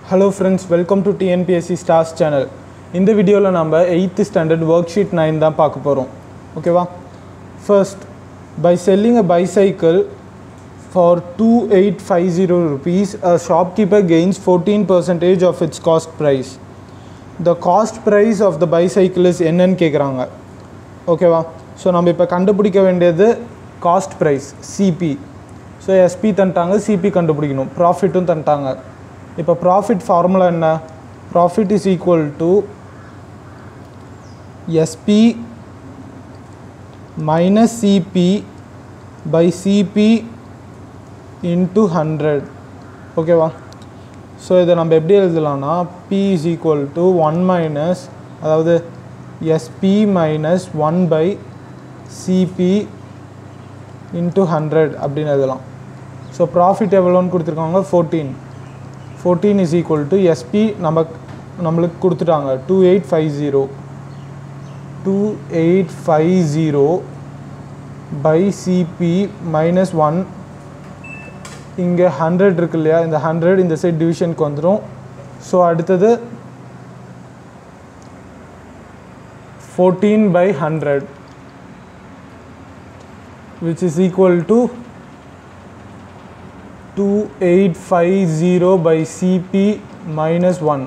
Hello friends welcome to TNPSC stars channel இந்த வீடியோவில் நம்ம eighth standard worksheet nine தான் பார்க்க போகிறோம் ஓகேவா first by selling a bicycle for two eight five zero rupees a shopkeeper gains fourteen percentage of its cost price the cost price of the bicycle is என்னன்னு கேட்குறாங்க ஓகேவா so நம்ம இப்போ கண்டுபிடிக்க வேண்டியது cost price CP so SP தந்துட்டாங்க CP கண்டுபிடிக்கணும் ப்ராஃபிட்டும் தந்துட்டாங்க இப்போ ப்ராஃபிட் ஃபார்முலா என்ன profit is equal to SP minus CP by CP into hundred ஓகேவா ஸோ இதை நம்ம எப்படி எழுதலாம்னா P is equal to one minus அதாவது SP minus one by CP into hundred அப்படின்னு எழுதலாம் ஸோ ப்ராஃபிட் எவ்வளோன்னு கொடுத்துருக்காங்க fourteen fourteen is equal to SP நம்ம நம்மளுக்கு கொடுத்துட்டாங்க two eight five zero two eight five zero by CP minus one இங்கே hundred இருக்கு இல்லையா இந்த ஹண்ட்ரட் இந்த சைட் டிவிஷனுக்கு வந்துடும் ஸோ அடுத்தது fourteen by hundred which is equal to 2850 by CP minus 1.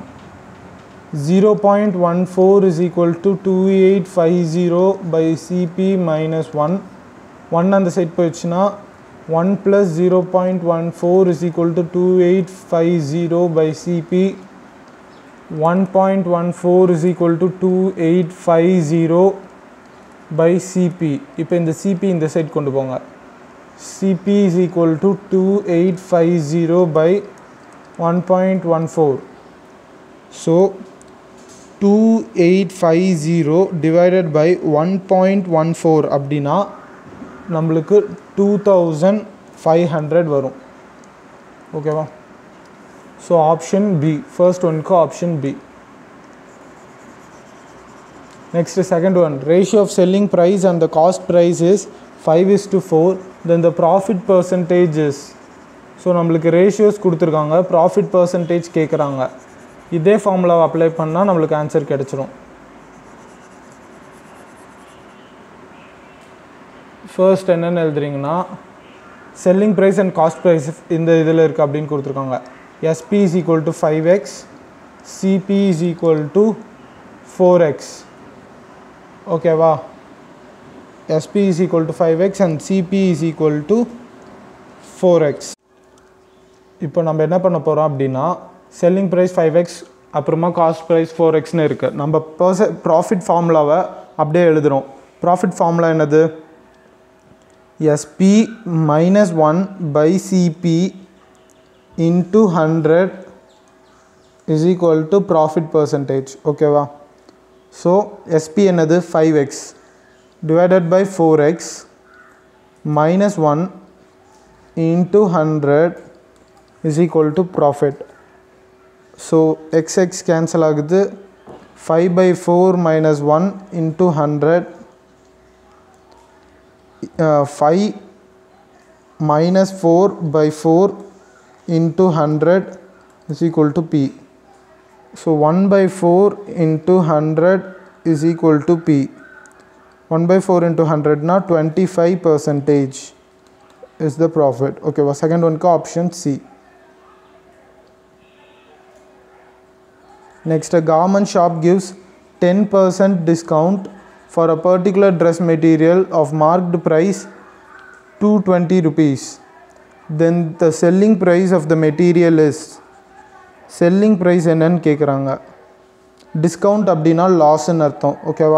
0.14 is equal to 2850 by CP minus 1. 1 அந்த side போயிடுச்சுன்னா 1 plus 0.14 is equal to 2850 by CP 1.14 is equal to 2850 by CP இப்போ இந்த CP இந்த side கொண்டு போங்க CP is equal to two eight five zero by one point one four so two eight five zero divided by one point one four அப்படின்னா நம்மளுக்கு two thousand five hundred வரும் ஓகேவா so option B first ஒன்க்கு option B Next, second one, ratio of selling price and the cost price is 5 is to 4. Then the profit percentage is so நம்மளுக்கு ratios கொடுத்துருக்காங்க profit percentage கேட்குறாங்க இதே ஃபார்முலாவை apply பண்ணால் நம்மளுக்கு ஆன்சர் கிடச்சிரும் first என்னென்னு எழுதுறீங்கன்னா selling price and cost price இந்த இதில் இருக்குது அப்படின்னு கொடுத்துருக்காங்க SP is equal to five X CP is equal to four X ஓகேவா SP is equal to five X and CP is equal to four X இப்போ நம்ம என்ன பண்ண போகிறோம் அப்படின்னா செல்லிங் ப்ரைஸ் ஃபைவ் எக்ஸ் அப்புறமா காஸ்ட் ப்ரைஸ் ஃபோர் எக்ஸ்னு இருக்குது நம்ம பர்ச ப்ராஃபிட் ஃபார்முலாவை அப்படியே எழுதுகிறோம் ப்ராஃபிட் ஃபார்முலா என்னது SP minus one by CP into hundred is equal to profit percentage ஓகேவா ஸோ எஸ்பி என்னது five X divided by four X minus one into hundred is equal to profit so X X cancel ஆகுது five by four minus one into hundred five minus four by four into hundred is equal to P So 1 by 4 into 100 is equal to P. 1 by 4 into 100 now 25 percentage is the profit. Okay, well, second one ka option C. Next, a garment shop gives 10% discount for a particular dress material of marked price 220 rupees. Then the selling price of the material is selling price என்னன்னு கேட்குறாங்க discount அப்படின்னா லாஸ்ன்னு அர்த்தம் ஓகேவா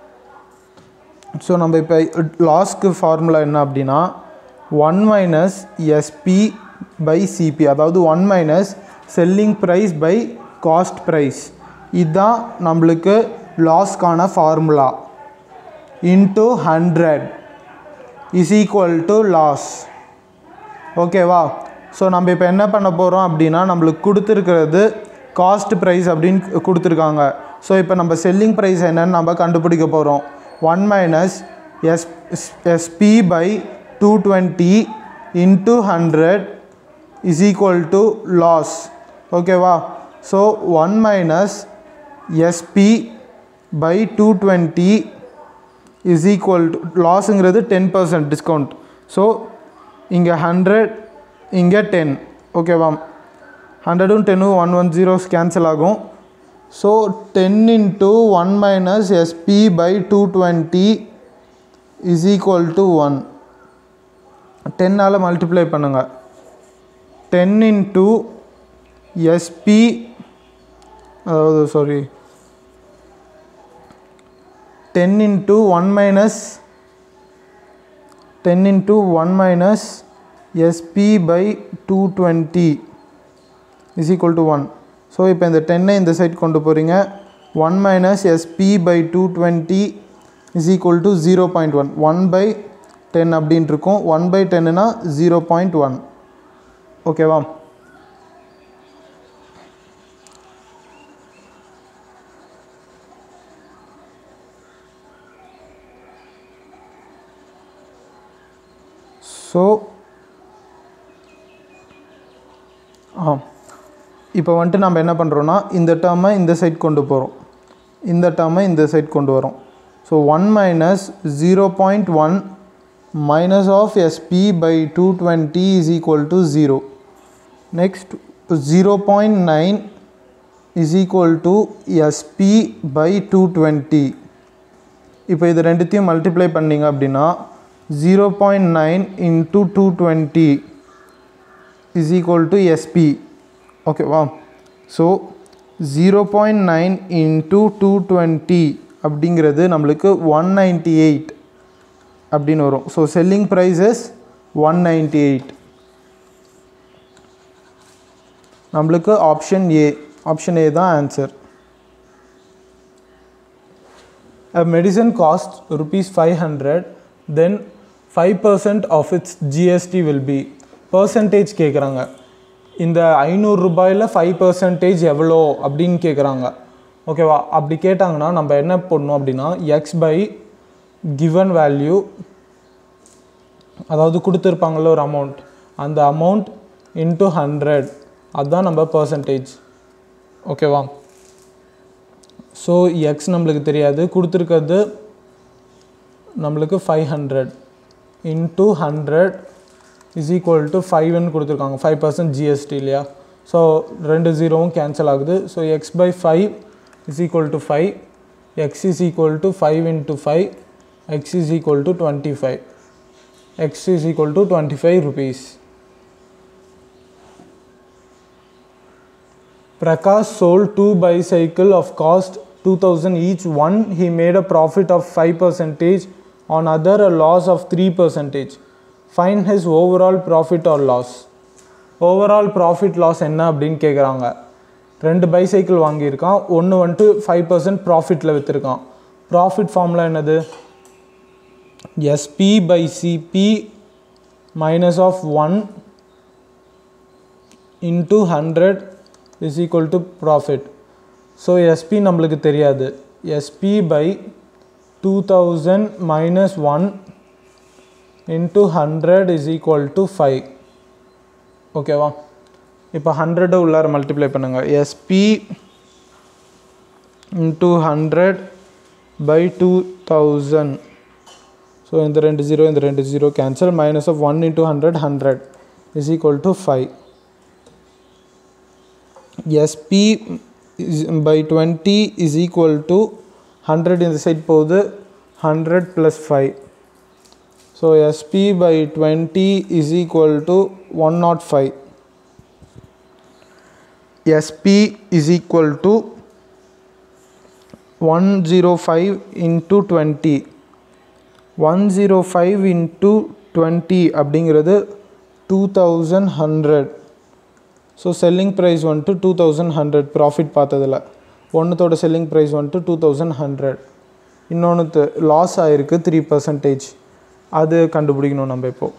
so நம்ம இப்போ லாஸ்க்கு formula என்ன அப்படின்னா one minus SP by CP அதாவது one minus selling price by cost price இதுதான் நம்மளுக்கு லாஸ்க்கான formula into hundred is equal to loss ஓகேவா ஸோ நம்ம இப்போ என்ன பண்ண போகிறோம் அப்படின்னா நம்மளுக்கு கொடுத்துருக்கிறது காஸ்ட் ப்ரைஸ் அப்படின்னு கொடுத்துருக்காங்க ஸோ இப்போ நம்ம செல்லிங் ப்ரைஸ் என்னன்னு நம்ம கண்டுபிடிக்க போகிறோம் one minus S SP by two twenty into hundred is equal to loss ஓகேவா so one minus SP by two twenty is equal to லாஸுங்கிறது டென் பர்சன்ட் டிஸ்கவுண்ட் ஸோ இங்கே ஹண்ட்ரட் இங்கே டென் ஓகேவா ஹண்ட்ரடும் டென்னும் ஒன் ஒன் ஜீரோஸ் கேன்சல் ஆகும் so ten into one minus SP by two twenty is equal to one டென்னால் multiply பண்ணுங்கள் ten into SP அதாவது sorry ten into one minus ten into one minus SP by two twenty is equal to one so இப்போ இந்த டென்னை இந்த side கொண்டு போகிறீங்க one minus SP by two twenty is equal to zero point one one by ten அப்படின்ட்டு இருக்கும் one by டென்னுனா zero point one ஓகேவா ஸோ ஆ இப்போ வந்துட்டு நம்ம என்ன பண்ணுறோன்னா இந்த டேர்மை இந்த சைட் கொண்டு போகிறோம் இந்த டேர்மை இந்த சைட் கொண்டு வரோம் so one minus zero point one minus of sp by 220 is equal to 0 next 0.9 is equal to sp by 220 இப்போ இது ரெண்டுத்தையும் மல்டிப்ளை பண்ணிங்க அப்படின்னா zero point nine into two twenty is equal to SP ஓகேவா so zero point nine into two twenty அப்படிங்கிறது நம்மளுக்கு one ninety eight அப்படின்னு வரும் so selling prices one ninety eight நம்மளுக்கு ஆப்ஷன் ஏ ஆப்ஷன் ஏ தான் answer A medicine costs rupees 500 then 5% of its GST will be percentage கேட்குறாங்க இந்த ஐநூறு ரூபாயில் ஃபைவ் பர்சன்டேஜ் எவ்வளோ அப்படின்னு கேட்குறாங்க ஓகேவா அப்படி கேட்டாங்கன்னா நம்ம என்ன பண்ணணும் அப்படின்னா எக்ஸ் பை கிவன் வேல்யூ அதாவது கொடுத்துருப்பாங்கள்ல ஒரு அமௌண்ட் அந்த அமௌண்ட் இன்ட்டு ஹண்ட்ரட் அதுதான் நம்ம பர்சன்டேஜ் ஓகேவா ஸோ எக்ஸ் நம்மளுக்கு தெரியாது கொடுத்துருக்கிறது நம்மளுக்கு five hundred into hundred is equal to ஃபைவ்னு கொடுத்துருக்காங்க ஃபைவ் பர்சன்ட் ஜிஎஸ்டி இல்லையா ஸோ ரெண்டு ஜீரோவும் கேன்சல் ஆகுது so X by five is equal to five X is equal to five into five X is equal to twenty five X is equal to twenty five rupees Prakash sold two bicycle of cost 2000 each. One he made a profit of 5 percentage, on other a loss of 3 percentage. Find his overall profit or loss. Overall profit loss என்ன அப்படின்னு கேட்குறாங்க ரெண்டு bicycle வாங்கியிருக்கான் ஒன்று வந்துட்டு five percent ப்ராஃபிட்டில் விற்றுருக்கான் profit formula என்னது SP by CP minus of one into hundred is equal to profit so SP நம்மளுக்கு தெரியாது SP by two thousand minus one into hundred is equal to five ஓகேவா இப்போ ஹண்ட்ரடை உள்ளார மல்டிப்ளை பண்ணுங்கள் SP into hundred by two thousand so இந்த ரெண்டு zero இந்த ரெண்டு zero cancel minus of one into hundred hundred is equal to five SP is by 20 is equal to 100 இந்த சைட் போகுது 100 plus 5 so SP by 20 is equal to 105 SP is equal to 105 into 20 105 into 20 அப்படிங்கிறது 2100 so selling price வந்துட்டு two thousand hundred profit பார்த்ததில் ஒன்றுத்தோட selling price வந்துட்டு two thousand hundred இன்னொன்று loss ஆகிருக்கு three percentage அது கண்டுபிடிக்கணும் நம்ம இப்போது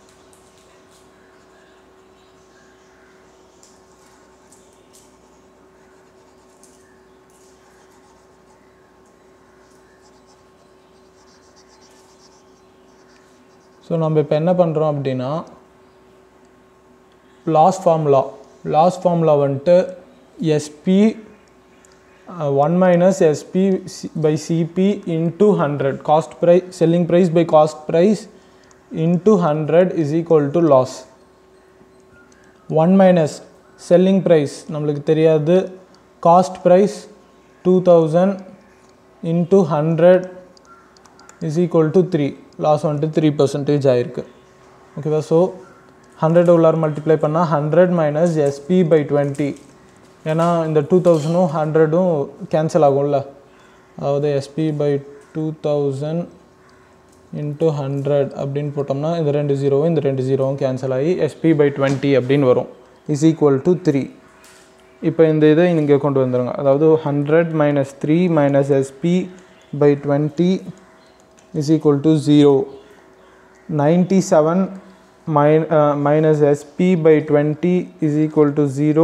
ஸோ நம்ம இப்போ என்ன பண்ணுறோம் அப்படின்னா லாஸ் ஃபார்முலா லாஸ் ஃபார்முலா வந்துட்டு SP one minus SP by CP into hundred cost price selling price by cost price into hundred is equal to loss one minus selling price நம்மளுக்கு தெரியாது cost price two thousand into hundred is equal to three loss வந்துட்டு three percentage ஆயிருக்கு ஓகேவா so hundred உள்ளார் multiply பண்ணால் hundred minus SP by twenty ஏன்னா இந்த two தௌசண்டும் ஹண்ட்ரடும் கேன்சல் ஆகும்ல அதாவது SP by two thousand into hundred அப்படின்னு போட்டோம்னா இந்த ரெண்டு ஜீரோவும் இந்த ரெண்டு ஜீரோவும் கேன்சல் ஆகி எஸ்பி பை டுவெண்ட்டி அப்படின்னு வரும் இஸ் ஈக்குவல் டு த்ரீ இப்போ இந்த இதை இங்கே கொண்டு வந்துடுங்க அதாவது hundred minus three minus SP by twenty is equal to zero ninety seven min, uh, minus sp by 20 is equal to 0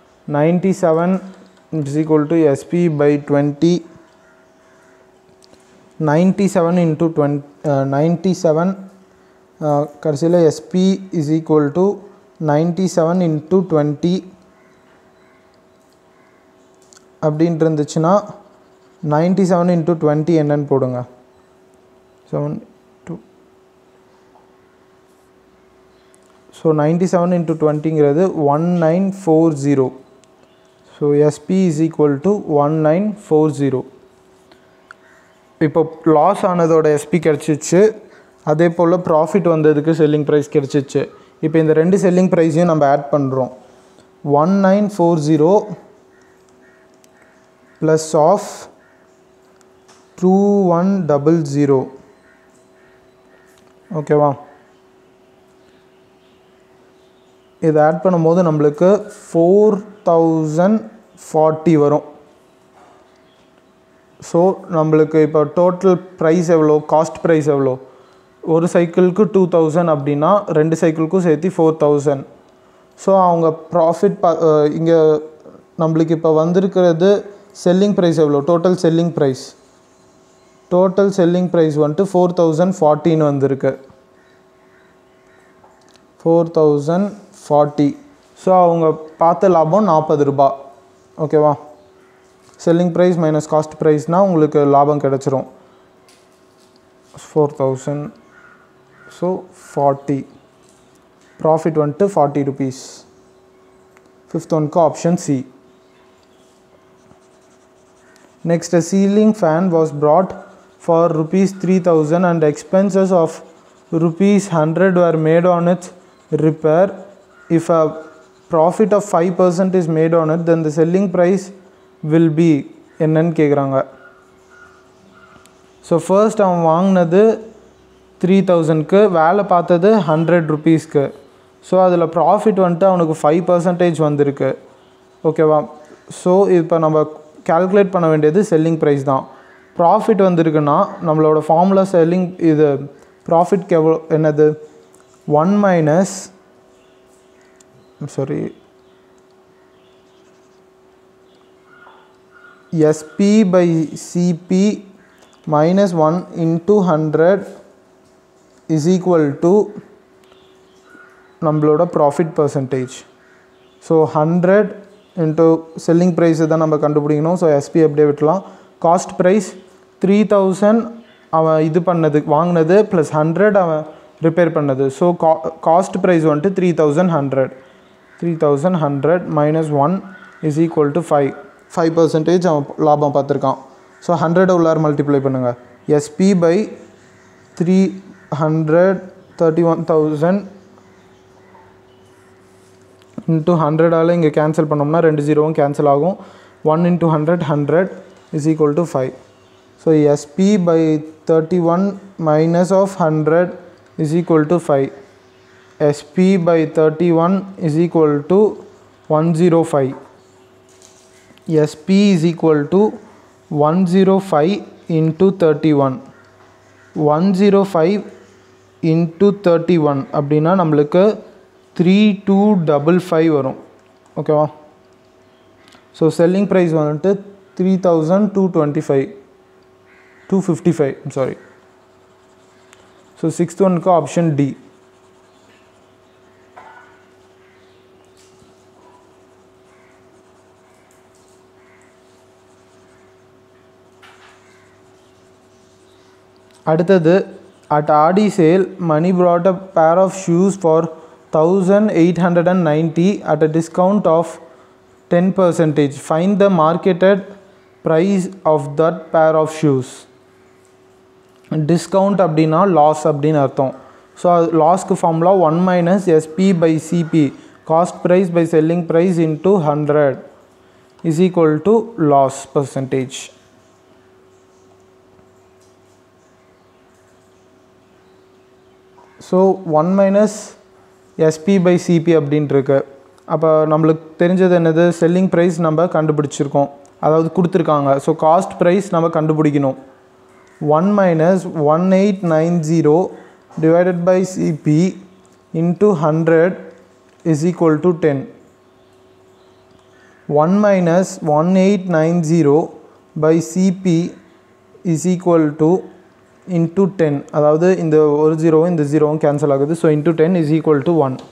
97 is equal to sp by 20 97 into 20 uh, 97 uh, கடைசியில் sp is equal to 97 into 20 அப்படின்ட்டு இருந்துச்சுன்னா ninety seven into twenty என்னன்னு போடுங்க seven two so ninety seven into டுவெண்ட்டிங்கிறது one nine four zero so SP is equal to one nine four zero இப்போ loss ஆனதோட SP கிடச்சிச்சு அதே போல் ப்ராஃபிட் வந்ததுக்கு செல்லிங் ப்ரைஸ் கிடச்சிச்சு இப்போ இந்த ரெண்டு செல்லிங் ப்ரைஸையும் நம்ம ஆட் பண்ணுறோம் one nine four zero plus of two one double zero ஓகேவா இதை ஆட் பண்ணும்போது நம்மளுக்கு ஃபோர் தௌசண்ட் ஃபார்ட்டி வரும் ஸோ நம்மளுக்கு இப்போ டோட்டல் ப்ரைஸ் எவ்வளோ காஸ்ட் ப்ரைஸ் எவ்வளோ ஒரு சைக்கிளுக்கு டூ தௌசண்ட் அப்படின்னா ரெண்டு சைக்கிளுக்கும் சேர்த்து ஃபோர் தௌசண்ட் ஸோ அவங்க ப்ராஃபிட் ப இங்கே நம்மளுக்கு இப்போ வந்திருக்கிறது செல்லிங் ப்ரைஸ் எவ்வளோ total selling price total selling price வந்துட்டு ஃபோர் தௌசண்ட் ஃபார்ட்டின்னு வந்திருக்கு ஃபோர் தௌசண்ட் ஃபார்ட்டி ஸோ அவங்க பார்த்த லாபம் நாற்பது ரூபா ஓகேவா செல்லிங் ப்ரைஸ் மைனஸ் காஸ்ட் ப்ரைஸ்னால் உங்களுக்கு லாபம் கிடச்சிரும் four thousand so forty profit வந்துட்டு ஃபார்ட்டி ருபீஸ் ஃபிஃப்த் ஒன்க்கு option C Next, a ceiling fan was brought for rupees 3000 and expenses of rupees 100 were made on its repair. If a profit of 5% is made on it, then the selling price will be என்னன்னு கேட்குறாங்க so first அவன் வாங்கினது three தௌசண்ட்க்கு வேலை பார்த்தது hundred ருபீஸ்க்கு so அதில் profit வந்துட்டு அவனுக்கு ஃபைவ் பர்சன்டேஜ் வந்திருக்கு ஓகேவா ஸோ இப்போ நம்ம கால்குலேட் பண்ண வேண்டியது செல்லிங் ப்ரைஸ் தான் ப்ராஃபிட் வந்திருக்குன்னா நம்மளோட ஃபார்முலா செல்லிங் இது ப்ராஃபிட்க்கு எவ்வளோ என்னது one minus sorry SP by CP minus one into hundred is equal to நம்மளோட profit percentage so hundred into selling ப்ரைஸை தான் நம்ம கண்டுபிடிக்கணும் ஸோ எஸ்பி அப்படியே விட்டலாம் காஸ்ட் ப்ரைஸ் த்ரீ தௌசண்ட் அவன் இது பண்ணது வாங்கினது ப்ளஸ் ஹண்ட்ரட் அவன் ரிப்பேர் பண்ணது ஸோ கா காஸ்ட் ப்ரைஸ் வந்துட்டு three thousand hundred three thousand hundred minus one is equal to five five percentage அவன் லாபம் பார்த்துருக்கான் ஸோ ஹண்ட்ரட் உள்ளார் மல்டிப்ளை பண்ணுங்கள் SP by three hundred thirty one thousand into ஹண்ட்ரடால் இங்கே கேன்சல் பண்ணோம்னா ரெண்டு ஜீரோவும் கேன்சல் ஆகும் one into hundred hundred is equal to five so SP by thirty one minus of hundred is equal to five SP by thirty one is equal to one zero five SP is equal to one zero five into thirty one one zero five into thirty one அப்படின்னா நம்மளுக்கு three two double five வரும் ஓகேவா so selling price வந்துட்டு three thousand two twenty five two fifty five sorry so sixth ஒனுக்கு option D அடுத்தது at Aadi sale Mani brought a pair of shoes for thousand eight hundred and ninety at a discount of ten percentage find the marketed price of that pair of shoes discount அப்படின்னா லாஸ் அப்படின்னு அர்த்தம் so அது லாஸ்க்கு formula one minus SP by CP cost price by selling price into hundred is equal to loss percentage so one minus SP by CP அப்படின்ட்டுருக்கு அப்போ நம்மளுக்கு தெரிஞ்சது என்னது செல்லிங் ப்ரைஸ் நம்ம கண்டுபிடிச்சிருக்கோம் அதாவது கொடுத்துருக்காங்க ஸோ காஸ்ட் ப்ரைஸ் நம்ம கண்டுபிடிக்கணும் one minus one eight nine zero divided by CP into hundred is equal to ten one minus one eight nine zero by CP is equal to into ten அதாவது இந்த ஒரு ஜீரோவும் இந்த ஜீரோவும் cancel ஆகுது so into ten is equal to one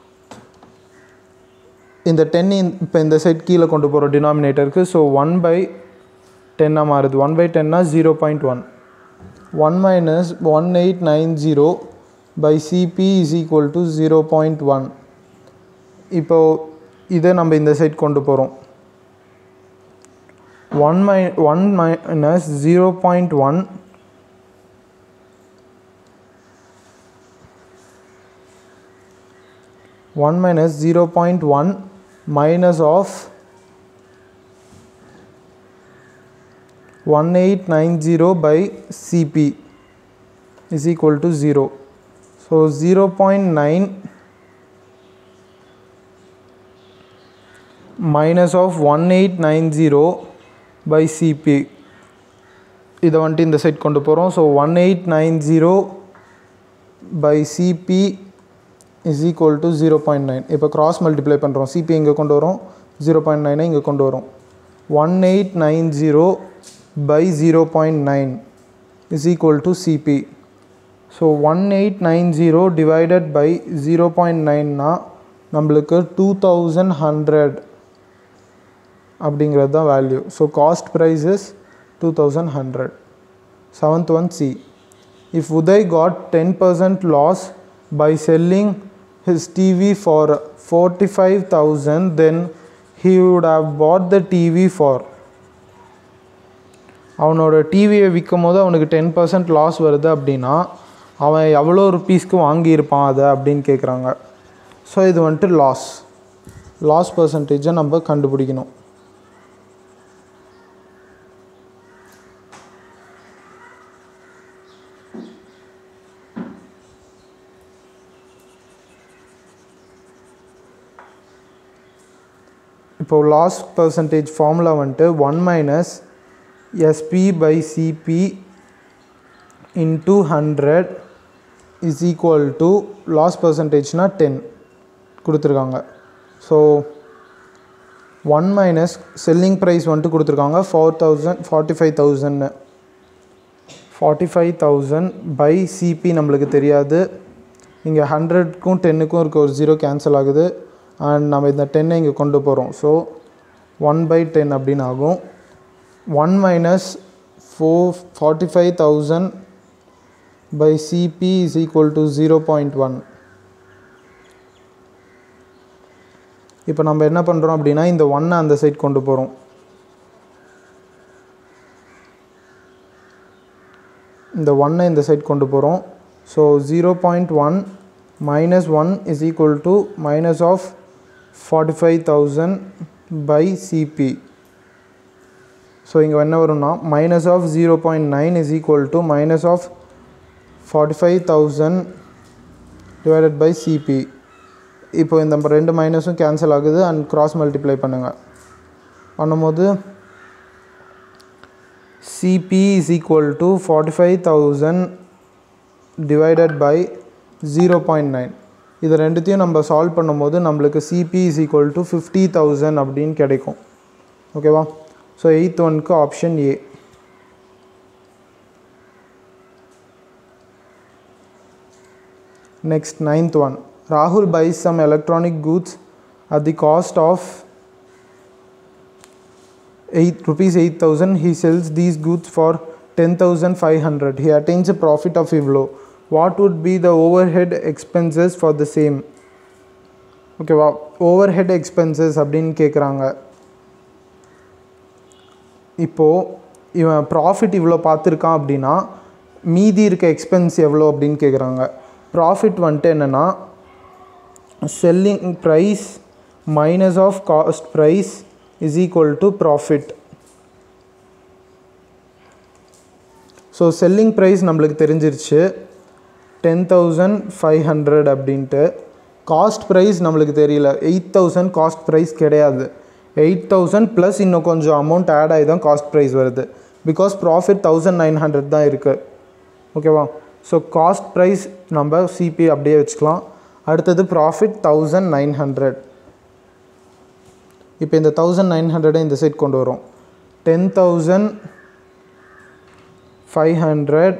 இந்த ten இப்போ இந்த சைட் கீழே கொண்டு போகிற டினாமினேட்டருக்கு ஸோ ஒன் பை டென்னாக மாறுது ஒன் பை டென்னா zero point one one minus one eight nine zero by CP is equal to zero point one இப்போது இதை நம்ம இந்த சைட் கொண்டு போகிறோம் ஒன் மை one minus zero point one one minus zero point one minus of one eight nine zero by CP is equal to 0. So 0.9 minus of 1890 by CP இதை வந்துட்டு இந்த சைட் கொண்டு போகிறோம் so one eight nine zero by CP is equal to zero point nine இப்போ cross multiply பண்ணுறோம் CP இங்கே கொண்டு வரோம் ஜீரோ பாயிண்ட் நைனை இங்கே கொண்டு வரோம் one eight nine zero by zero point nine is equal to CP so one eight nine zero divided by zero point நைன்னா நம்மளுக்கு டூ தௌசண்ட் ஹண்ட்ரட் அப்படிங்கிறது தான் value so cost price is two thousand hundred seventh one see if Uday got ten percent loss by selling his TV for forty five thousand then he would have bought the TV for அவனோட டிவியை விற்கும் போது அவனுக்கு ten percent loss வருது அப்படின்னா அவன் எவ்வளோ ருப்பீஸ்க்கு வாங்கியிருப்பான் அதை அப்படின்னு கேட்குறாங்க ஸோ இது வந்துட்டு லாஸ் லாஸ் பர்சன்டேஜை நம்ம கண்டுபிடிக்கணும் இப்போ லாஸ் பர்சன்டேஜ் ஃபார்முலா வந்துட்டு one minus SP by CP into hundred is equal to loss பர்சன்டேஜ்னால் டென் கொடுத்துருக்காங்க so one minus selling price வந்துட்டு கொடுத்துருக்காங்க ஃபோர் தௌசண்ட் ஃபார்ட்டி ஃபைவ் தௌசண்ட்னு forty five thousand by CP நம்மளுக்கு தெரியாது இங்கே ஹண்ட்ரட்க்கும் டென்னுக்கும் இருக்க ஒரு ஜீரோ கேன்சல் ஆகுது அண்ட் நம்ம இந்த டென்னை இங்கே கொண்டு போகிறோம் ஸோ ஒன் பை டென் அப்படின்னு ஆகும் one minus four forty five thousand by Cp is equal to 0.1 இப்போ நம்ம என்ன பண்ணுறோம் அப்படின்னா இந்த ஒன்னை அந்த சைட் கொண்டு போகிறோம் இந்த ஒன்னை இந்த சைட் கொண்டு போகிறோம் so zero point one minus one is equal to minus of forty five thousand by CP so இங்கே என்ன வரும்னா minus of zero point nine is equal to minus of forty five thousand divided by CP இப்போ இந்த ரெண்டு மைனஸும் cancel ஆகுது and cross multiply பண்ணுங்கள் பண்ணும்போது CP is equal to forty five thousand divided by zero point nine இது ரெண்டுத்தையும் நம்ம சால்வ் பண்ணும்போது நம்மளுக்கு CP is equal to fifty thousand அப்படின்னு கிடைக்கும் ஓகேவா ஸோ எயித் ஒன்க்கு option A Next, ninth one. Rahul buys some electronic goods at the cost of 8 rupees 8000. He sells these goods for ten thousand five hundred he attains a profit of இவ்வளோ what would be the overhead expenses for the same ஓகேவா overhead expenses அப்படின்னு கேட்குறாங்க இப்போது இவன் profit இவ்வளோ பார்த்துருக்கான் அப்படின்னா மீதி இருக்க எக்ஸ்பென்ஸ் எவ்வளோ அப்படின்னு கேட்குறாங்க ப்ராஃபிட் வந்துட்டு என்னென்னா selling price minus of cost price is equal to profit so selling price நம்மளுக்கு தெரிஞ்சிருச்சு டென் தௌசண்ட் ஃபைவ் ஹண்ட்ரட் அப்படின்ட்டு காஸ்ட் ப்ரைஸ் நம்மளுக்கு தெரியல எயிட் தௌசண்ட் காஸ்ட் ப்ரைஸ் கிடையாது எயிட் தௌசண்ட் ப்ளஸ் இன்னும் கொஞ்சம் அமௌண்ட் ஆட் ஆகி தான் காஸ்ட் ப்ரைஸ் வருது because profit thousand nine hundred தான் இருக்குது ஓகேவா ஸோ காஸ்ட் ப்ரைஸ் நம்ம சிபி அப்படியே வச்சுக்கலாம் அடுத்தது ப்ராஃபிட் தௌசண்ட் நைன் ஹண்ட்ரட் இப்போ இந்த தௌசண்ட் நைன் ஹண்ட்ரடை இந்த சைட் கொண்டு வரும் ten thousand five hundred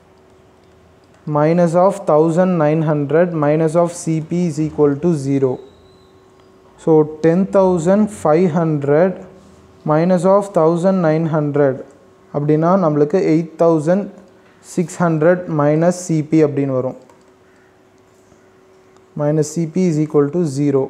minus of 1900 minus of CP is equal to 0. So 10,500 minus of 1900 அப்படின்னா நம்மளுக்கு eight thousand six hundred minus CP அப்படின்னு வரும் minus CP is equal to zero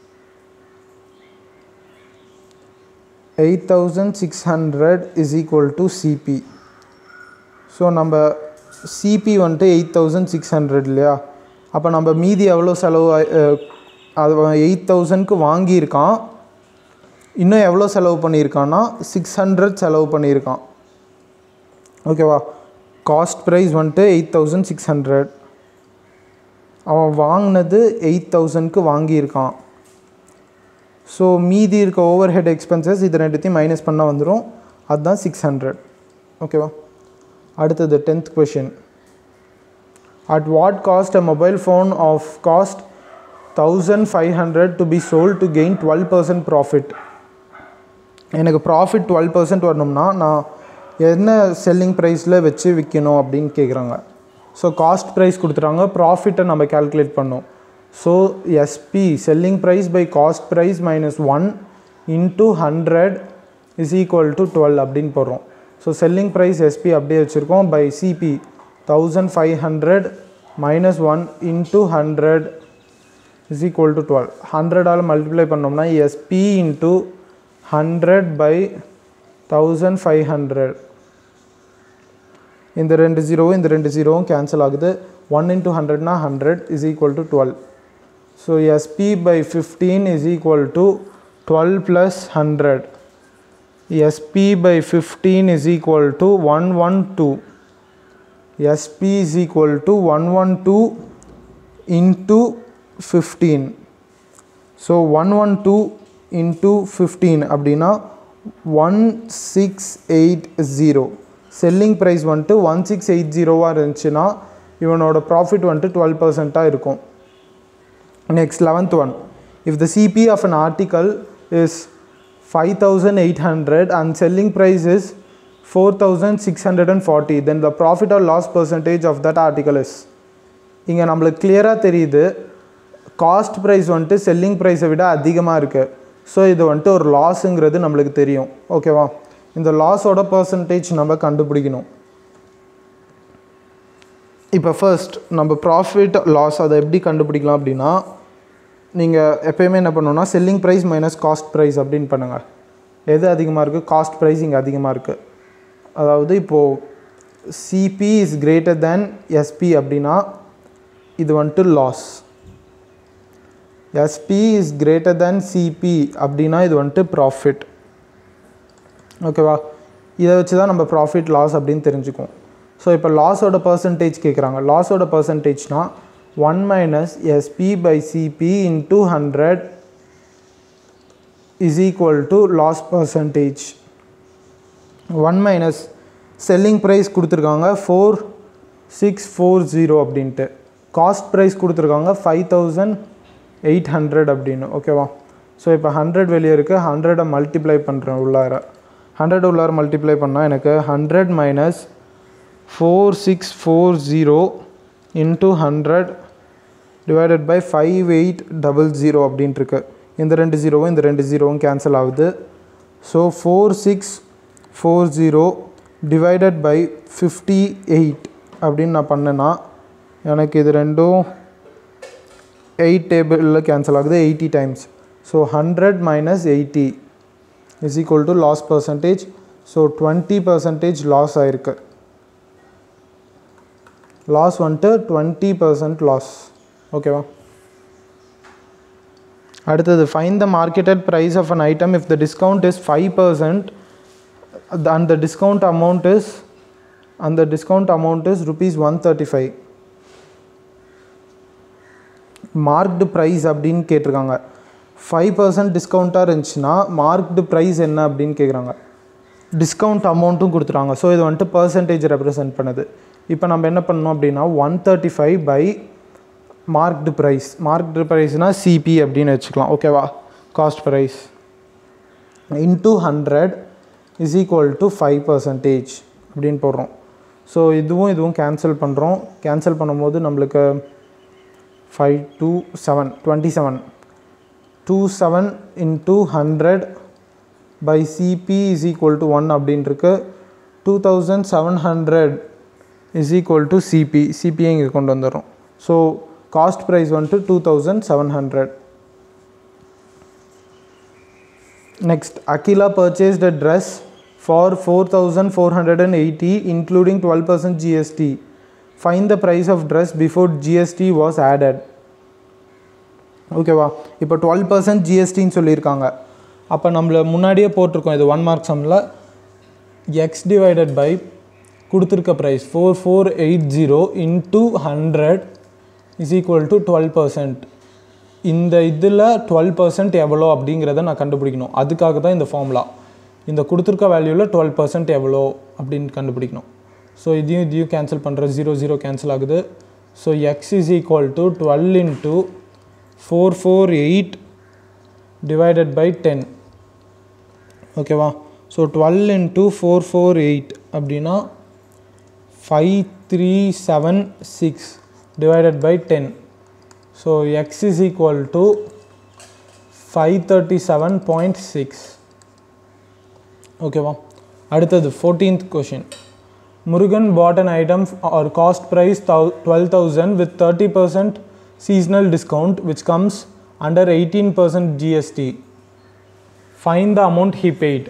eight thousand six hundred is equal to CP so நம்ம CP வந்துட்டு eight thousand six hundred இல்லையா அப்போ நம்ம மீதி எவ்வளோ செலவு ஆயி- அஹ், அது எயிட் தௌசண்ட்க்கு வாங்கியிருக்கான் இன்னும் எவ்வளோ செலவு பண்ணியிருக்கான்னா சிக்ஸ் ஹண்ட்ரட் செலவு பண்ணியிருக்கான் ஓகேவா காஸ்ட் ப்ரைஸ் வந்துட்டு எயிட் தௌசண்ட் சிக்ஸ் ஹண்ட்ரட் அவன் வாங்கினது எயிட் தௌசண்ட்க்கு வாங்கியிருக்கான் ஸோ மீதி இருக்க ஓவர் ஹெட் எக்ஸ்பென்சஸ் இது ரெண்டுத்தையும் மைனஸ் பண்ணால் வந்துடும் அதுதான் சிக்ஸ் ஹண்ட்ரட் ஓகேவா அடுத்தது tenth question at what cost a mobile phone of cost thousand five hundred to be sold to gain twelve percent profit எனக்கு ப்ராஃபிட் டுவெல் பர்சன்ட் வரணும்னா நான் என்ன செல்லிங் ப்ரைஸில் வச்சு விற்கணும் அப்படின்னு கேட்குறாங்க ஸோ காஸ்ட் ப்ரைஸ் கொடுத்துட்டாங்க ப்ராஃபிட்டை நம்ம கால்குலேட் பண்ணோம் so SP selling price by cost price minus one into hundred is equal to twelve அப்படின்னு போடுறோம் ஸோ செல்லிங் ப்ரைஸ் எஸ்பி அப்படியே வச்சுருக்கோம் by CP thousand five hundred minus one into hundred is equal to twelve ஹண்ட்ரடால் multiply பண்ணோம்னா SP into hundred by thousand five hundred இந்த ரெண்டு ஜீரோவும் இந்த ரெண்டு ஜீரோவும் கேன்சல் ஆகுது ஒன் இன்ட்டு ஹண்ட்ரட்னா hundred is equal to twelve so SP by fifteen is equal to twelve plus hundred SP by fifteen is equal to one one two SP is equal to one one two into fifteen so one one two into fifteen அப்படின்னா one six eight zero selling price வந்துட்டு one six eight ஜீரோவாக இருந்துச்சுன்னா இவனோட profit வந்துட்டு twelve பர்சண்ட்டாக இருக்கும் next eleventh one if the CP of an article is five thousand eight hundred and selling price is four thousand six hundred and forty then the profit or loss percentage of that article is இங்கே நம்மளுக்கு கிளியராக தெரியுது cost price வந்துட்டு selling ப்ரைஸை விட அதிகமாக இருக்குது so இது வந்துட்டு ஒரு லாஸுங்கிறது நம்மளுக்கு தெரியும் ஓகேவா இந்த லாஸோட பர்சன்டேஜ் நம்ம கண்டுபிடிக்கணும் இப்போ ஃபர்ஸ்ட் நம்ம ப்ராஃபிட் லாஸ் அதை எப்படி கண்டுபிடிக்கலாம் அப்படின்னா நீங்கள் எப்பயுமே என்ன பண்ணணும்னா selling price minus cost price அப்படின்னு பண்ணுங்கள் எது அதிகமாக இருக்குது காஸ்ட் ப்ரைஸ் இங்கே அதிகமாக இருக்குது அதாவது இப்போது CP is greater than SP அப்படின்னா இது வந்துட்டு loss SP is greater than CP அப்படின்னா இது வந்துட்டு ப்ராஃபிட் ஓகேவா இதை வச்சு தான் நம்ம ப்ராஃபிட் லாஸ் அப்படின்னு தெரிஞ்சுக்குவோம் ஸோ இப்போ லாஸோட பர்சன்டேஜ் கேட்குறாங்க லாஸோட பர்சன்டேஜ்னா one minus SP by CP into hundred is equal to loss percentage one minus selling price கொடுத்துருக்காங்க ஃபோர் சிக்ஸ் ஃபோர் ஜீரோ அப்படின்ட்டு காஸ்ட் ப்ரைஸ் கொடுத்துருக்காங்க ஃபைவ் தௌசண்ட் எயிட் ஹண்ட்ரட் அப்படின்னு ஓகேவா ஸோ இப்போ ஹண்ட்ரட் வெளியே இருக்குது ஹண்ட்ரடை மல்டிப்ளை பண்ணுறேன் உள்ளார ஹண்ட்ரட் உள்ளார மல்டிப்ளை பண்ணால் எனக்கு hundred minus four six four zero into hundred divided by five eight double zero அப்படின்ட்டுருக்கு இந்த ரெண்டு ஜீரோவும் இந்த ரெண்டு ஜீரோவும் கேன்சல் ஆகுது so four six four zero divided by fifty eight அப்படின்னு நான் பண்ணேன்னா எனக்கு இது ரெண்டும் எயிட் டேபிளில் கேன்சல் ஆகுது eighty times so hundred minus eighty is equal to loss percentage so twenty percentage loss ஆயிருக்கு லாஸ் வந்துட்டு டுவெண்ட்டி பர்சன்ட் லாஸ் ஓகேவா அடுத்தது find the marketed price of an item if the discount is five percent and the discount amount is and the discount amount is rupees 135 marked price அப்படின்னு கேட்டிருக்காங்க five percent டிஸ்கவுண்ட்டாக இருந்துச்சுன்னா marked price என்ன அப்படின்னு கேட்குறாங்க discount அமௌண்ட்டும் கொடுத்துருவாங்க so இது வந்துட்டு பர்சன்டேஜ் ரெப்ரசென்ட் பண்ணுது இப்போ நம்ம என்ன பண்ணணும் அப்படின்னா one thirty five by marked price marked ப்ரைஸ்னால் சிபி அப்படின்னு வச்சுக்கலாம் ஓகேவா cost price into hundred is equal to five percentage அப்படின்னு போடுறோம் ஸோ இதுவும் இதுவும் கேன்சல் பண்ணுறோம் கேன்சல் பண்ணும்போது நம்மளுக்கு five two seven twenty seven two seven into hundred by CP is equal to one அப்படின்ட்டுருக்கு two thousand seven hundred is equal to CP சிபியை இங்கே கொண்டு வந்துடுறோம் ஸோ காஸ்ட் ப்ரைஸ் வந்துட்டு two thousand seven hundred Next, Akila purchased a dress for 4480 including 12% GST. Find the price of dress before GST was added. ஓகேவா இப்போ twelve percent ஜிஎஸ்டின்னு சொல்லியிருக்காங்க அப்போ நம்மள முன்னாடியே போட்டிருக்கோம் இது ஒன் மார்க் சம்மில் எக்ஸ் டிவைடட் பை கொடுத்துருக்க price four four eight zero into hundred is equal to twelve percent இந்த இதில் டுவெல் பர்சன்ட் எவ்வளோ அப்படிங்கிறத நான் கண்டுபிடிக்கணும் அதுக்காக தான் இந்த ஃபார்முலா இந்த கொடுத்துருக்க வேல்யூவில் டுவெல் பர்சன்ட் எவ்வளோ அப்படின்னு கண்டுபிடிக்கணும் ஸோ இதையும் இதையும் கேன்சல் பண்ணுற ஜீரோ ஜீரோ கேன்சல் ஆகுது so x is equal to twelve into four four eight divided by ten ஓகேவா so twelve into four four eight அப்படின்னா five three seven six divided by ten so x is equal to five thirty seven point six ஓகேவா அடுத்தது fourteenth question Murugan bought an item or cost price thou twelve thousand with thirty percent seasonal discount which comes under eighteen percent GST find the amount he paid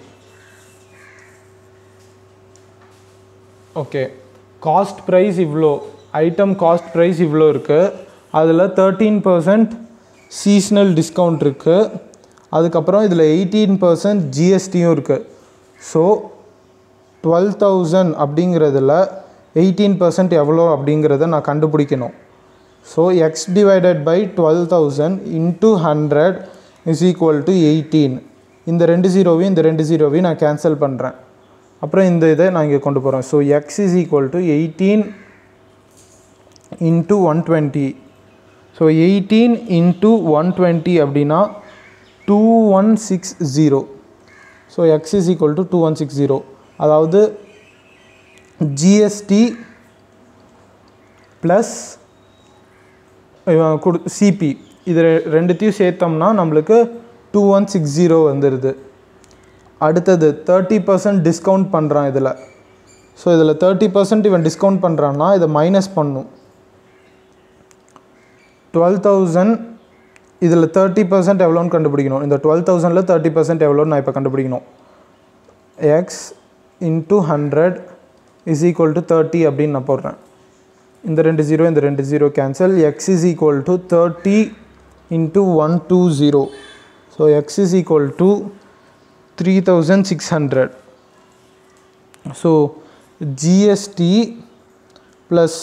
okay cost price இவ்வளோ item cost price இவ்வளோ இருக்குது அதில் thirteen percent seasonal discount இருக்குது அதுக்கப்புறம் இதில் eighteen percent ஜிஎஸ்டியும் இருக்குது so twelve thousand அப்படிங்கிறதுல எயிட்டீன் பர்சன்ட் எவ்வளோ அப்படிங்கிறத நான் கண்டுபிடிக்கணும் so x divided by twelve thousand into hundred is equal to eighteen இந்த ரெண்டு ஜீரோவையும் இந்த ரெண்டு ஜீரோவையும் நான் கேன்சல் பண்ணுறேன் அப்புறம் இந்த இதை நான் இங்கே கொண்டு போகிறேன் so x is equal to eighteen into one twenty so eighteen into one twenty அப்படின்னா two one six zero so x is equal to two one six zero அதாவது ஜிஎஸ்டி ப்ளஸ் கொடு சிபி இது ரெ- ரெண்டுத்தையும் சேர்த்தோம்னா நம்மளுக்கு டூ ஒன் சிக்ஸ் ஜீரோ வந்துடுது அடுத்தது தேர்ட்டி பர்சன்ட் டிஸ்கவுண்ட் பண்ணுறான் இதில் ஸோ இதில் தேர்ட்டி பர்சன்ட் இவன் டிஸ்கவுண்ட் பண்ணுறான்னா இதை மைனஸ் பண்ணும் டுவெல் தௌசண்ட் இதில் தேர்ட்டி பர்சன்ட் எவ்வளோன்னு கண்டுபிடிக்கணும் இந்த டுவெல் தௌசண்டில் தேர்ட்டி பர்சன்ட் எவ்வளோன்னு நான் இப்போ கண்டுபிடிக்கணும் x into hundred is equal to thirty அப்படின்னு நான் போடுறேன் இந்த ரெண்டு ஜீரோ இந்த ரெண்டு zero cancel x is equal to thirty into one two zero so x is equal to three thousand six hundred so GST plus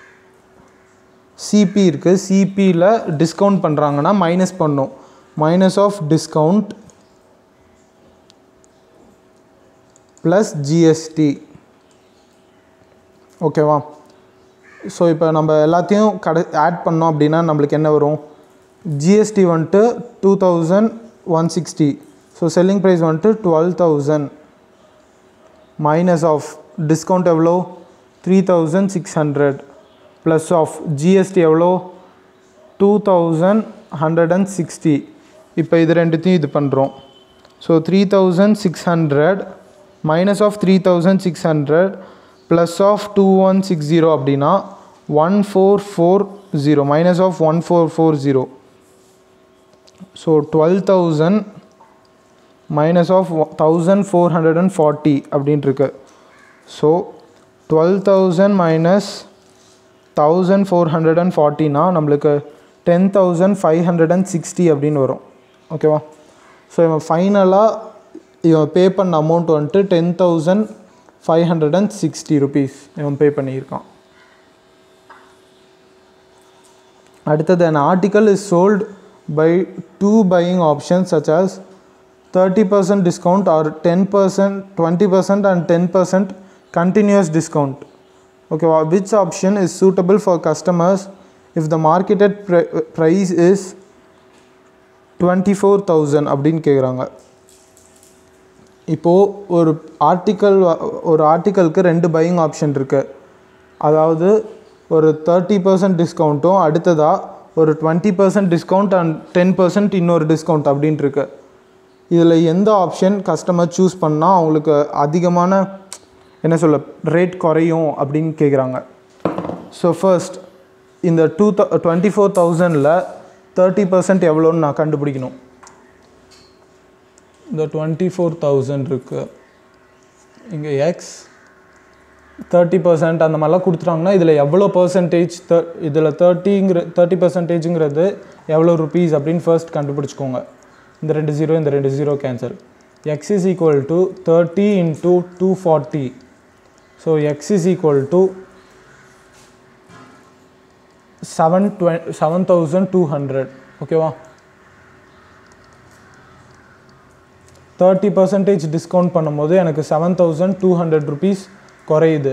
CP இருக்குது சிபியில் discount பண்ணுறாங்கன்னா மைனஸ் பண்ணும் minus of discount plus GST ஓகேவா so இப்போ நம்ம எல்லாத்தையும் கடை add பண்ணோம் அப்படின்னா நம்மளுக்கு என்ன வரும் ஜிஎஸ்டி வந்துட்டு two thousand one sixty so selling price வந்துட்டு twelve thousand minus of discount எவ்வளோ three thousand six hundred plus of GST எவ்வளோ two thousand hundred and sixty இப்போ இது ரெண்டுத்தையும் இது பண்ணுறோம் so three thousand six hundred minus of three thousand six hundred plus of two one six zero அப்படின்னா one four four zero minus of one four four zero so twelve thousand minus of thousand four hundred and forty அப்படின்ட்டுருக்கு so twelve thousand minus thousand four hundred and ஃபார்ட்டினா நம்மளுக்கு ten thousand five hundred and sixty அப்படின்னு வரும் ஓகேவா so இவன் ஃபைனலாக இவன் பே பண்ண அமௌண்ட் வந்துட்டு ten thousand five hundred and sixty rupees இவன் பே பண்ணியிருக்கான் அடுத்தது an article is sold by two buying options such as 30% discount or 10% 20% and 10% continuous discount okay wha- which option is suitable for customers if the marketed pri- price is 24000 அப்படின்னு கேட்குறாங்க இப்போது ஒரு article ஒரு ஆர்டிக்கலுக்கு ரெண்டு buying option இருக்குது அதாவது ஒரு thirty percent டிஸ்கவுண்ட்டும் அடுத்ததாக ஒரு twenty percent discount and ten percent இன்னொரு டிஸ்கவுண்ட் அப்படின்ட்டு இருக்கு இதில் எந்த ஆப்ஷன் கஸ்டமர் சூஸ் பண்ணால் அவங்களுக்கு அதிகமான என்ன சொல்ல ரேட் குறையும் அப்படின்னு கேட்குறாங்க ஸோ ஃபர்ஸ்ட் இந்த டூ த டுவெண்ட்டி ஃபோர் தௌசண்டில் தேர்ட்டி பர்சன்ட் எவ்வளோன்னு நான் கண்டுபிடிக்கணும் இந்த டுவெண்ட்டி ஃபோர் தௌசண்ட் இருக்குது இங்கே எக்ஸ் தேர்ட்டி பர்சன்ட் அந்த மாதிரிலாம் கொடுத்துட்டாங்கன்னா இதில் எவ்வளோ பர்சன்டேஜ் த இதில் தேர்ட்டிங்கிற தேர்ட்டி பர்சன்டேஜுங்கிறது எவ்வளோ ருபீஸ் அப்படின்னு ஃபர்ஸ்ட் கண்டுபிடிச்சிக்கோங்க இந்த ரெண்டு ஜீரோ இந்த ரெண்டு zero cancel x is equal to thirty into two forty so x is equal to seven twe seven thousand two hundred ஓகேவா தேர்ட்டி பர்சன்டேஜ் டிஸ்கவுண்ட் பண்ணும்போது எனக்கு seven thousand two hundred rupees குறையுது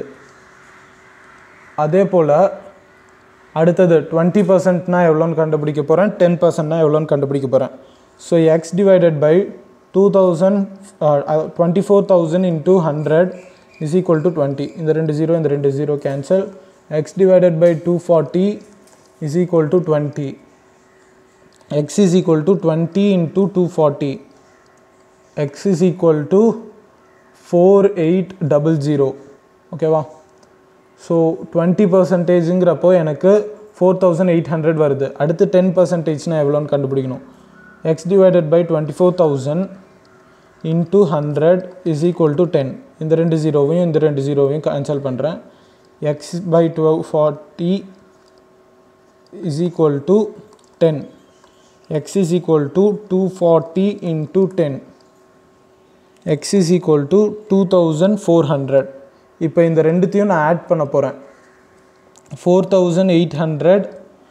அதே போல் அடுத்தது டுவெண்ட்டி பர்சன்ட்னா எவ்வளோன்னு கண்டுபிடிக்க போகிறேன் டென் பர்சன்ட்னா எவ்வளோன்னு கண்டுபிடிக்க போகிறேன் so x divided by two thousand twenty four thousand into hundred is equal to twenty இந்த ரெண்டு ஜீரோ இந்த ரெண்டு zero cancel x divided by two forty is equal to twenty x is equal to twenty into two forty x is equal to four eight double zero ஓகேவா so twenty பர்சன்டேஜுங்கிறப்போ எனக்கு four thousand eight hundred வருது அடுத்து ten பர்சன்டேஜ்னா எவ்வளோன்னு கண்டுபிடிக்கணும் x divided by twenty four thousand into hundred is equal to ten இந்த ரெண்டு ஜீரோவையும் இந்த ரெண்டு ஜீரோவையும் கேன்சல் பண்ணுறேன் x by twelve forty is equal to ten x is equal to two forty into ten x is equal to two thousand four hundred இப்போ இந்த ரெண்டுத்தையும் நான் ஆட் பண்ண போகிறேன் four thousand eight hundred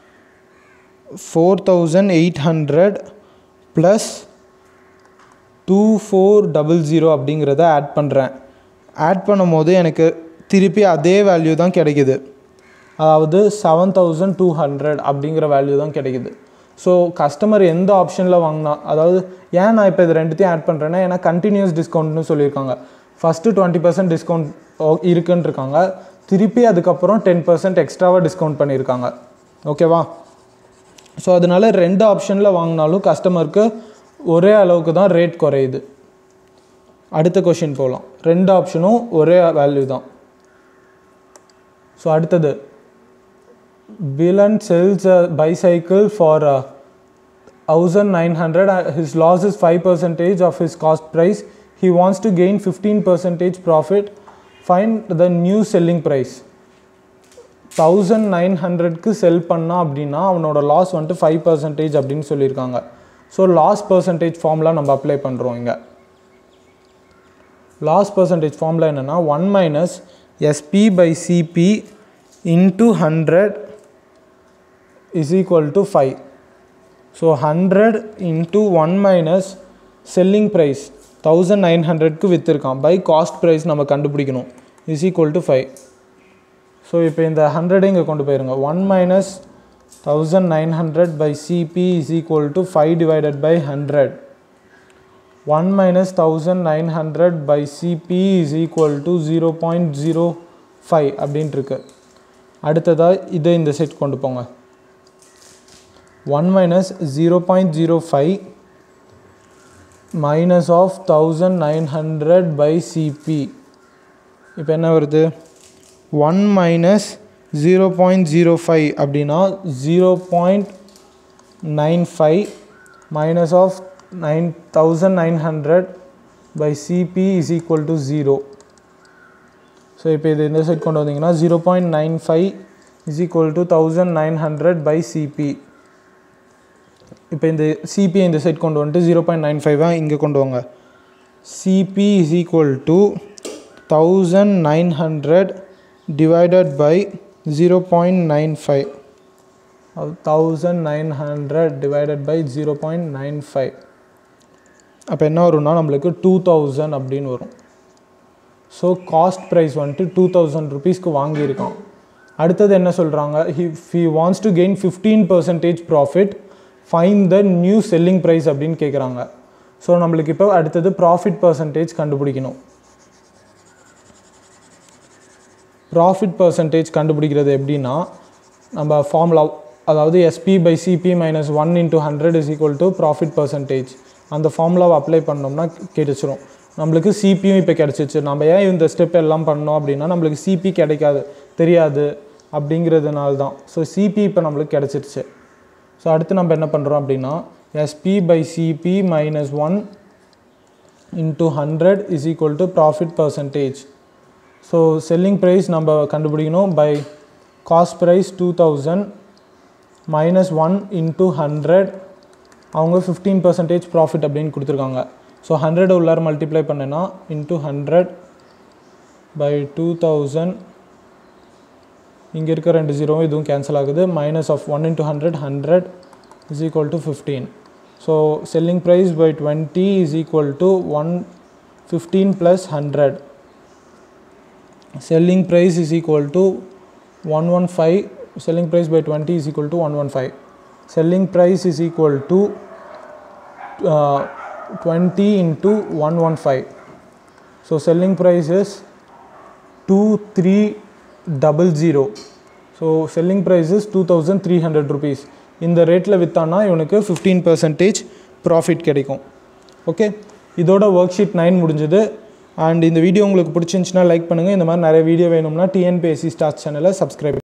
four thousand eight hundred plus two four double zero அப்படிங்கிறத add பண்ணுறேன் add பண்ணும்போது எனக்கு திருப்பி அதே வேல்யூ தான் கிடைக்குது அதாவது செவன் தௌசண்ட் டூ ஹண்ட்ரட் அப்படிங்கிற வேல்யூ தான் கிடைக்குது ஸோ கஸ்டமர் எந்த ஆப்ஷனில் வாங்கினா அதாவது ஏன் நான் இப்போ இது ரெண்டுத்தையும் ஆட் பண்ணுறேன்னா ஏன்னா கண்டினியூஸ் டிஸ்கவுண்ட்னு சொல்லியிருக்காங்க ஃபஸ்ட்டு டுவெண்ட்டி பர்சன்ட் டிஸ்கவுண்ட் இருக்குன்னு இருக்காங்க திருப்பி அதுக்கப்புறம் டென் பர்சன்ட் எக்ஸ்ட்ராவாக டிஸ்கவுண்ட் பண்ணியிருக்காங்க ஓகேவா ஸோ அதனால ரெண்டு ஆப்ஷனில் வாங்கினாலும் கஸ்டமருக்கு ஒரே அளவுக்கு தான் ரேட் குறையுது அடுத்த கொஷின் போகலாம் ரெண்டு ஆப்ஷனும் ஒரே வேல்யூ தான் ஸோ அடுத்தது Bilan sells a bicycle for uh, 1900 uh, his loss is 5 percentage of his cost price he wants to gain 15 percentage profit find the new selling price thousand nine ஹண்ட்ரட்க்கு sell பண்ணால் அப்படின்னா அவனோட loss வந்துட்டு five percentage அப்படின்னு சொல்லியிருக்காங்க so loss percentage formula நம்ம apply பண்ணுறோம் இங்கே லாஸ் பர்சன்டேஜ் ஃபார்முலா என்னென்னா one minus SP by CP into hundred is equal to five so hundred into one minus selling price thousand nine ஹண்ட்ரட்க்கு விற்றுருக்கான் by cost price நம்ம கண்டுபிடிக்கணும் is equal to five so இப்போ இந்த ஹண்ட்ரடை இங்கே கொண்டு போயிருங்க one minus thousand nine hundred by CP is equal to five divided by hundred one minus thousand nine hundred by CP is equal to zero point zero five அப்படின்ட்டு இருக்கு அடுத்ததாக இதை இந்த செட் கொண்டு போங்க one minus zero point zero five minus of thousand nine hundred by CP இப்போ என்ன வருது one minus zero point zero five அப்படின்னா zero point nine five minus of nine thousand nine hundred by CP is equal to zero so இப்போ இது இந்த side கொண்டு வந்தீங்கன்னா zero point nine five is equal to thousand nine hundred by CP இப்போ இந்த CP இந்த side கொண்டு வந்துட்டு ஜீரோ பாயிண்ட் நைன் ஃபைவாக இங்கே கொண்டு வாங்க CP is equal to thousand nine hundred divided by zero point nine five thousand nine hundred divided by zero point nine five அப்போ என்ன வரும்னா நம்மளுக்கு டூ தௌசண்ட் அப்படின்னு வரும் ஸோ காஸ்ட் ப்ரைஸ் வந்துட்டு டூ தௌசண்ட் ருபீஸ்க்கு வாங்கியிருக்கான் அடுத்தது என்ன சொல்கிறாங்க if he wants to gain fifteen percentage profit find the new selling price அப்படின்னு கேட்குறாங்க ஸோ நம்மளுக்கு இப்போ அடுத்தது ப்ராஃபிட் பர்சன்டேஜ் கண்டுபிடிக்கணும் ப்ராஃபிட் பர்சன்டேஜ் கண்டுபிடிக்கிறது எப்படின்னா நம்ம ஃபார்முலா அதாவது SP by CP minus one into hundred is equal to profit percentage அந்த ஃபார்முலாவை அப்ளை பண்ணோம்னா கிடைச்சிரும் நம்மளுக்கு சிபியும் இப்போ கிடச்சிச்சு நம்ம ஏன் இந்த ஸ்டெப் எல்லாம் பண்ணோம் அப்படின்னா நம்மளுக்கு சிபி கிடைக்காது தெரியாது அப்படிங்கிறதுனால தான் ஸோ சிபி இப்போ நம்மளுக்கு கிடச்சிருச்சு ஸோ அடுத்து நம்ம என்ன பண்ணுறோம் அப்படின்னா SP by CP minus one into hundred is equal to profit percentage so selling price நம்ம கண்டுபிடிக்கணும் by cost price two thousand minus one into hundred அவங்க ஃபிஃப்டீன் பர்சன்டேஜ் ப்ராஃபிட் அப்படின்னு கொடுத்துருக்காங்க ஸோ ஹண்ட்ரட் உள்ளார மல்டிப்ளை பண்ணேன்னா into hundred by two thousand இங்கே இருக்க ரெண்டு ஜீரோவும் இதுவும் கேன்சல் ஆகுது minus of one into hundred hundred is equal to fifteen so selling price by twenty is equal to one fifteen plus hundred selling price is equal to 115 selling price by 20 is equal to 115 selling price is equal to uh, 20 into 115 so selling price is 2300 so selling price is 2300 rupees இந்த ரேட்டில் விற்றானா இவனுக்கு fifteen percentage profit கிடைக்கும் okay இதோட worksheet nine முடிஞ்சது and இந்த video உங்களுக்கு பிடிச்சிருந்துச்சுன்னா லைக் பண்ணுங்கள் இந்த மாதிரி நிறைய வீடியோ வேணும்னா டிஎன்பிஎஸ்சி ஸ்டார்ஸ் சேனலை சப்ஸ்கிரைப்